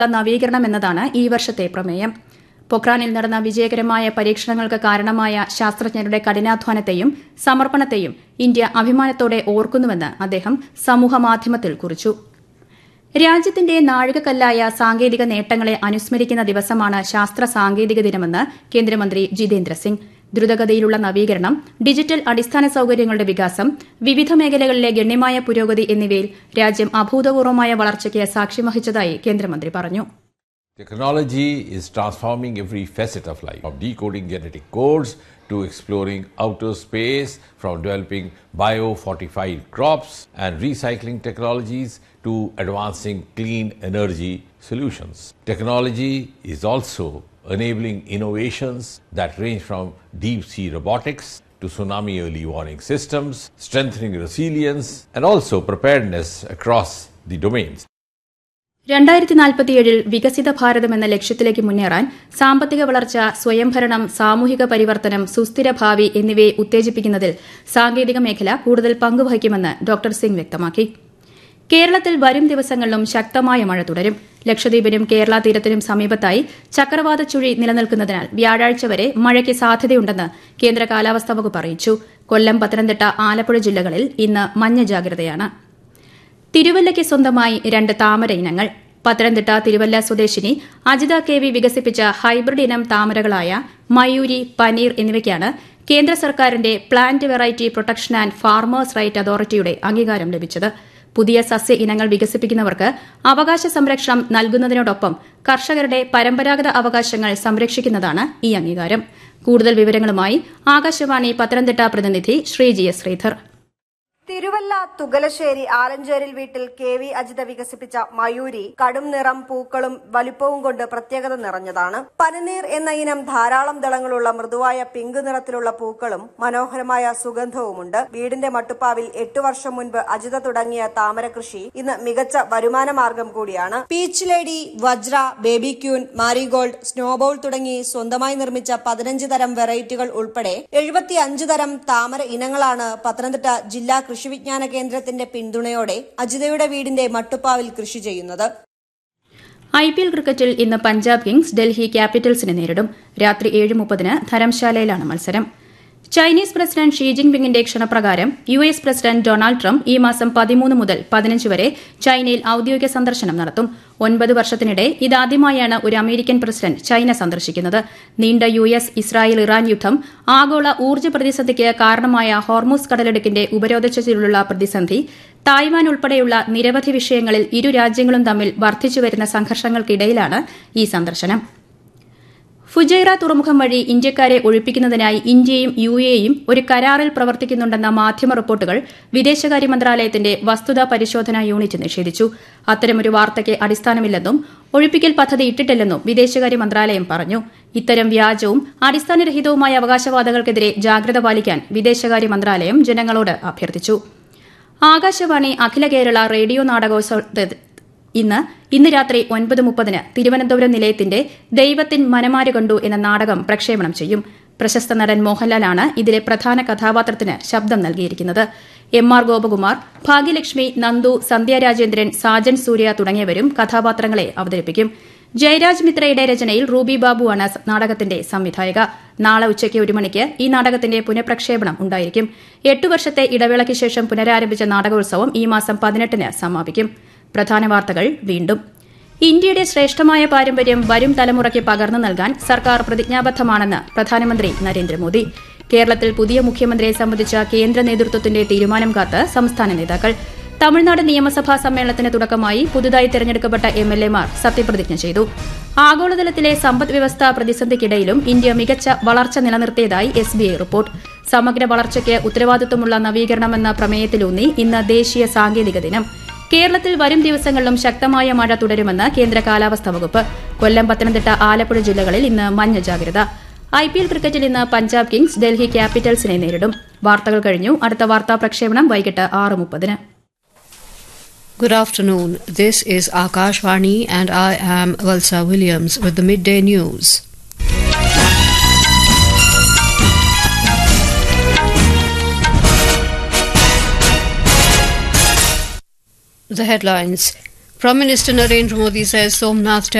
നവീകരണം എന്നതാണ് ഈ വർഷത്തെ പ്രമേയം പൊഖ്രാനിൽ നടന്ന വിജയകരമായ പരീക്ഷണങ്ങൾക്ക് കാരണമായ ശാസ്ത്രജ്ഞരുടെ കഠിനാധ്വാനത്തെയും സമർപ്പണത്തെയും ഇന്ത്യ അഭിമാനത്തോടെ ഓർക്കുന്നുവെന്ന് അദ്ദേഹം സമൂഹമാധ്യമത്തിൽ കുറിച്ചു രാജ്യത്തിന്റെ നാഴികക്കല്ലായ സാങ്കേതിക നേട്ടങ്ങളെ അനുസ്മരിക്കുന്ന ദിവസമാണ് ശാസ്ത്ര സാങ്കേതിക ദിനമെന്ന് കേന്ദ്രമന്ത്രി ജിതേന്ദ്ര സിംഗ് ദ്രുതഗതിയിലുള്ള നവീകരണം ഡിജിറ്റൽ അടിസ്ഥാന സൌകര്യങ്ങളുടെ വികാസം വിവിധ മേഖലകളിലെ ഗണ്യമായ പുരോഗതി എന്നിവയിൽ രാജ്യം അഭൂതപൂർവമായ വളർച്ചയ്ക്ക് സാക്ഷ്യം വഹിച്ചതായി കേന്ദ്രമന്ത്രി പറഞ്ഞു Technology is transforming every facet of life, from decoding genetic codes to exploring outer space, from developing bio-fortified crops and recycling technologies to advancing clean energy solutions. Technology is also enabling innovations that range from deep sea robotics to tsunami early warning systems, strengthening resilience and also preparedness across the domains. രണ്ടായിരത്തി നാൽപ്പത്തിയേഴിൽ വികസിത ഭാരതം എന്ന ലക്ഷ്യത്തിലേക്ക് മുന്നേറാൻ സാമ്പത്തിക വളർച്ച സ്വയംഭരണം സാമൂഹിക പരിവർത്തനം സുസ്ഥിര ഭാവി എന്നിവയെ ഉത്തേജിപ്പിക്കുന്നതിൽ സാങ്കേതിക മേഖല കൂടുതൽ പങ്കുവഹിക്കുമെന്ന് ഡോക്ടർ സിംഗ് വ്യക്തമാക്കി കേരളത്തിൽ വരും ദിവസങ്ങളിലും ശക്തമായ മഴ തുടരും ലക്ഷദ്വീപിനും കേരള തീരത്തിനും സമീപത്തായി ചക്രവാത ചുഴി നിലനിൽക്കുന്നതിനാൽ വ്യാഴാഴ്ച വരെ മഴയ്ക്ക് സാധ്യതയുണ്ടെന്ന് കേന്ദ്ര കാലാവസ്ഥാ വകുപ്പ് അറിയിച്ചു കൊല്ലം പത്തനംതിട്ട ആലപ്പുഴ ജില്ലകളിൽ ഇന്ന് മഞ്ഞ ജാഗ്രതയാണ് തിരുവല്ലയ്ക്ക് സ്വന്തമായി രണ്ട് താമര ഇനങ്ങൾ പത്തനംതിട്ട തിരുവല്ല സ്വദേശിനി അജിത കെ വി വികസിപ്പിച്ച ഹൈബ്രിഡ് ഇനം താമരകളായ മയൂരി പനീർ എന്നിവയ്ക്കാണ് കേന്ദ്ര സർക്കാരിന്റെ plant variety protection and farmers right അതോറിറ്റിയുടെ അംഗീകാരം ലഭിച്ചത് പുതിയ സസ്യ ഇനങ്ങൾ വികസിപ്പിക്കുന്നവർക്ക് അവകാശ സംരക്ഷണം നൽകുന്നതിനോടൊപ്പം കർഷകരുടെ പരമ്പരാഗത അവകാശങ്ങൾ സംരക്ഷിക്കുന്നതാണ് ഈ അംഗീകാരം കൂടുതൽ വിവരങ്ങളുമായി ആകാശവാണി പത്തനംതിട്ട പ്രതിനിധി ശ്രീജി എസ് ശ്രീധർ തിരുവല്ല തുകലശ്ശേരി ആലഞ്ചേരിൽ വീട്ടിൽ കെ വി അജിത വികസിപ്പിച്ച മയൂരി കടും നിറം പൂക്കളും വലിപ്പവും കൊണ്ട് പ്രത്യേകത നിറഞ്ഞതാണ് പനിനീർ എന്ന ഇനം ധാരാളം ദളങ്ങളുള്ള മൃദുവായ പിങ്ക് നിറത്തിലുള്ള പൂക്കളും മനോഹരമായ സുഗന്ധവുമുണ്ട് വീടിന്റെ മട്ടുപ്പാവിൽ എട്ടു വർഷം മുൻപ് അജിത തുടങ്ങിയ താമര കൃഷി ഇന്ന് മികച്ച വരുമാന മാർഗം കൂടിയാണ് peach lady Vajra baby queen marigold snowball തുടങ്ങി സ്വന്തമായി നിർമ്മിച്ച പതിനഞ്ച് തരം വെറൈറ്റികൾ ഉൾപ്പെടെ എഴുപത്തി അഞ്ച് തരം താമര ഇനങ്ങളാണ് പത്തനംതിട്ട ജില്ലാ കൃഷി വിജ്ഞാന കേന്ദ്രത്തിന്റെ പിന്തുണയോടെ അജിതയുടെ വീടിന്റെ മട്ടുപ്പാവിൽ കൃഷി ചെയ്യുന്നത് ഐ പി എൽ ക്രിക്കറ്റിൽ ഇന്ന് പഞ്ചാബ് കിങ്സ് ഡൽഹി ക്യാപിറ്റൽസിനെ നേരിടും രാത്രി ഏഴ് മുപ്പതിന് ധരംശാലയിലാണ് മത്സരം ചൈനീസ് പ്രസിഡന്റ് ഷീ ജിൻപിങ്ങിന്റെ ക്ഷണപ്രകാരം U S president Donald Trump ഈ മാസം പതിമൂന്ന് മുതൽ പതിനഞ്ച് വരെ ചൈനയിൽ ഔദ്യോഗിക സന്ദർശനം നടത്തും ഒൻപത് വർഷത്തിനിടെ ഇതാദ്യമായാണ് ഒരു അമേരിക്കൻ പ്രസിഡന്റ് ചൈന സന്ദർശിക്കുന്നത് നീണ്ട യു എസ് ഇസ്രായേൽ ഇറാൻ യുദ്ധം ആഗോള ഊർജ്ജ പ്രതിസന്ധിക്ക് കാരണമായ ഹോർമൂസ് കടലിടുക്കിന്റെ ഉപരോധത്തിലുള്ള പ്രതിസന്ധി തായ്വാൻ ഉൾപ്പെടെയുള്ള നിരവധി വിഷയങ്ങളിൽ ഇരു രാജ്യങ്ങളും തമ്മിൽ വർദ്ധിച്ചുവരുന്ന സംഘർഷങ്ങൾക്കിടയിലാണ് ഈ സന്ദർശനം ഫുജൈറ തുറമുഖം വഴി ഇന്ത്യക്കാരെ ഒഴിപ്പിക്കുന്നതിനായി ഇന്ത്യയും യു എയും ഒരു കരാറിൽ പ്രവർത്തിക്കുന്നുണ്ടെന്ന മാധ്യമ റിപ്പോർട്ടുകൾ വിദേശകാര്യ മന്ത്രാലയത്തിന്റെ വസ്തുതാ പരിശോധനാ യൂണിറ്റ് നിഷേധിച്ചു അത്തരമൊരു വാർത്തയ്ക്ക് അടിസ്ഥാനമില്ലെന്നും ഒഴിപ്പിക്കൽ പദ്ധതി ഇട്ടിട്ടില്ലെന്നും വിദേശകാര്യ മന്ത്രാലയം പറഞ്ഞു ഇത്തരം വ്യാജവും അടിസ്ഥാനരഹിതവുമായ അവകാശവാദങ്ങൾക്കെതിരെ ജാഗ്രത പാലിക്കാൻ വിദേശകാര്യ മന്ത്രാലയം ജനങ്ങളോട് അഭ്യർത്ഥിച്ചു ആകാശവാണി അഖില കേരള റേഡിയോ നാടകോത്സവ ഇന്ന് ഇന്ന് രാത്രി ഒൻപത് മുപ്പതിന് തിരുവനന്തപുരം നിലയത്തിന്റെ ദൈവത്തിൻ മനമാര് കണ്ടു എന്ന നാടകം പ്രക്ഷേപണം ചെയ്യും പ്രശസ്ത നടൻ മോഹൻലാലാണ് ഇതിലെ പ്രധാന കഥാപാത്രത്തിന് ശബ്ദം നൽകിയിരിക്കുന്നത് എം ആർ ഗോപകുമാർ ഭാഗ്യലക്ഷ്മി നന്ദു സന്ധ്യ രാജേന്ദ്രൻ സാജൻ സൂര്യ തുടങ്ങിയവരും കഥാപാത്രങ്ങളെ അവതരിപ്പിക്കും ജയരാജ് മിത്രയുടെ രചനയിൽ റൂബി ബാബുവാണ് നാടകത്തിന്റെ സംവിധായക നാളെ ഉച്ചയ്ക്ക് ഒരു മണിക്ക് ഈ നാടകത്തിന്റെ പുനഃപ്രക്ഷേപണം ഉണ്ടായിരിക്കും എട്ടു വർഷത്തെ ഇടവേളയ്ക്ക് ശേഷം പുനരാരംഭിച്ച നാടകോത്സവം ഈ മാസം പതിനെട്ടിന് സമാപിക്കും പ്രധാന വാർത്തകൾ വീണ്ടും ഇന്ത്യയുടെ ശ്രേഷ്ഠമായ പാരമ്പര്യം വരും തലമുറയ്ക്ക് പകർന്നു നൽകാൻ സർക്കാർ പ്രതിജ്ഞാബദ്ധമാണെന്ന് പ്രധാനമന്ത്രി നരേന്ദ്രമോദി കേരളത്തിൽ പുതിയ മുഖ്യമന്ത്രിയെ സംബന്ധിച്ച കേന്ദ്ര നേതൃത്വത്തിന്റെ തീരുമാനം കാത്ത് സംസ്ഥാന നേതാക്കൾ തമിഴ്നാട് നിയമസഭാ സമ്മേളനത്തിന് തുടക്കമായി പുതുതായി തെരഞ്ഞെടുക്കപ്പെട്ട എംഎൽഎമാർ സത്യപ്രതിജ്ഞ ചെയ്തു ആഗോളതലത്തിലെ സമ്പദ് വ്യവസ്ഥാ പ്രതിസന്ധിക്കിടയിലും ഇന്ത്യ മികച്ച വളർച്ച നിലനിർത്തിയതായി എസ്ബിഐ റിപ്പോർട്ട് സമഗ്ര വളർച്ചയ്ക്ക് ഉത്തരവാദിത്വമുള്ള നവീകരണമെന്ന പ്രമേയത്തിലൂന്നി ഇന്ന് ദേശീയ സാങ്കേതിക ദിനം കേരളത്തിൽ വരും ദിവസങ്ങളിലും ശക്തമായ മഴ തുടരുമെന്ന് കേന്ദ്ര കാലാവസ്ഥാ വകുപ്പ് കൊല്ലം പത്തനംതിട്ട ആലപ്പുഴ ജില്ലകളിൽ ഇന്ന് മഞ്ഞ ജാഗ്രത ഐ പി എൽ ക്രിക്കറ്റിൽ ഇന്ന് പഞ്ചാബ് കിങ്സ് ഡൽഹി ക്യാപിറ്റൽസിനെ നേരിടും വാർത്തകൾ കഴിഞ്ഞു അടുത്ത വാർത്താ പ്രക്ഷേപണം വൈകിട്ട് ആറ് മുപ്പതിന് Good afternoon. This is Akashvani and I am Valsa Williams with the midday news. The headlines Prime Minister Narendra Modi says Somnath